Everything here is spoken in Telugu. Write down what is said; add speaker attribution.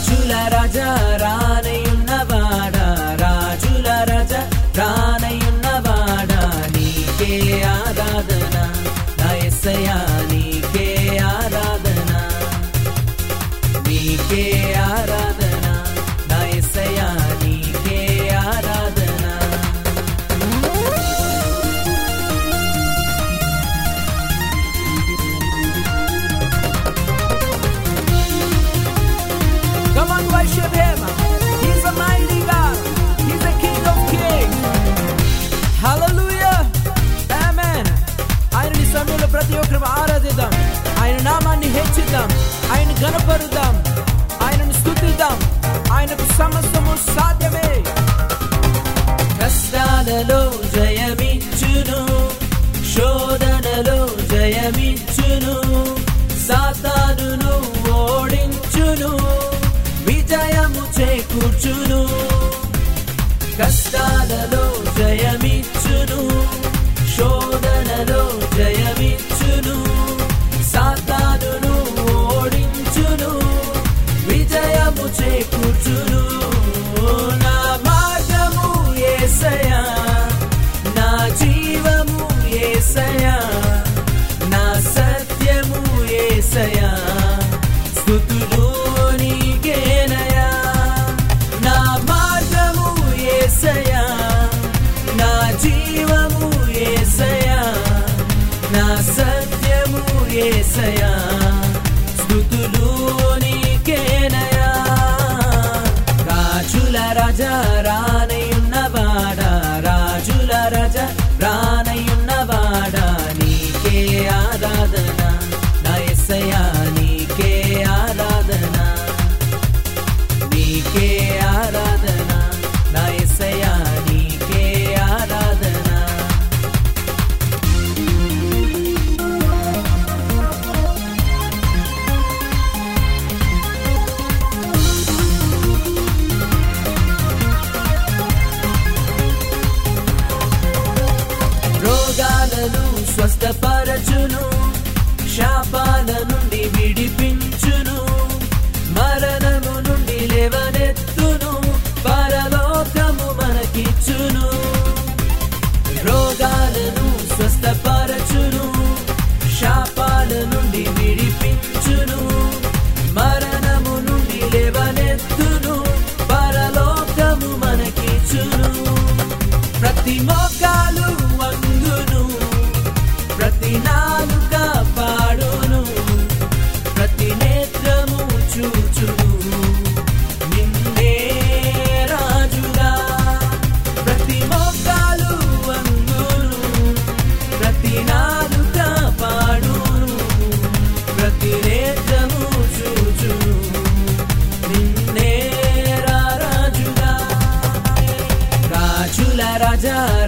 Speaker 1: రాజుల రాజా రానయున్నవాడా రాజుల రాజా రానయున్నవాడా నీకే ఆరాధన నా ఎస్సయా నీకే ఆరాధన నీకే ఆరాధన నా ఎస్సయా నీకే ఆరాధన Come on, worship Him. He's a mighty God. He's the King of Kings. Hallelujah. Amen. ఆయనని సమయంలో ప్రతి ఒక్కరు ఆరాధిద్దాం ఆయన నామాన్ని హెచ్చిద్దాం ఆయన గణపరుద్దాం ఆయనను స్థుతిద్దాం ఆయనకు సమస్తము సాధ్యమే కష్టాలలో జయమిచ్చును శోధనలో జయమిచ్చును సాతానును ఓడించును విజయము చేకూర్చును కష్టాలలో జయమిచ్చును శోధనలో జయమిచ్చును సాతానును ఓడించును విజయము చేకూర్చును నా మార్గము ఏసయా నా జీవము ఏసయా నా సత్యము ఏసయా స్థుతులు నీకేనయా నా మార్గము ఏసయా నా జీవము ఏసయా నా సత్యము ఏసయా స్థుతులు నీకేనయా రాజుల రాజా రానయున్నవాడా రాజుల రాజా రానయున్నవాడా నీకే ఆరాధన నా ఎస్సయా నీకే ఆరాధన నీకే ఆరాధన నా ఎస్సయా నీకే ఆరాధన రోగాలను స్వస్థపరచును శాపాల నుండి విడిపించును మరణము నుండి లేవనెత్తును పరలోకము మనకిచ్చును రోగాలను స్వస్థపరచును శాపాల నుండి విడిపించును మరణము నుండి లేవనెత్తును పరలోకము మనకిచ్చును ప్రతి మోకాలు వంగును ప్రతి నాలుక పాడును ప్రతి నేత్రము చూచును నిన్నే రాజుగా ప్రతి మోకాలు వంగును ప్రతి నాలుక పాడును ప్రతి నేత్రము చూచును నిన్నే రాజుగా రాజుల రాజా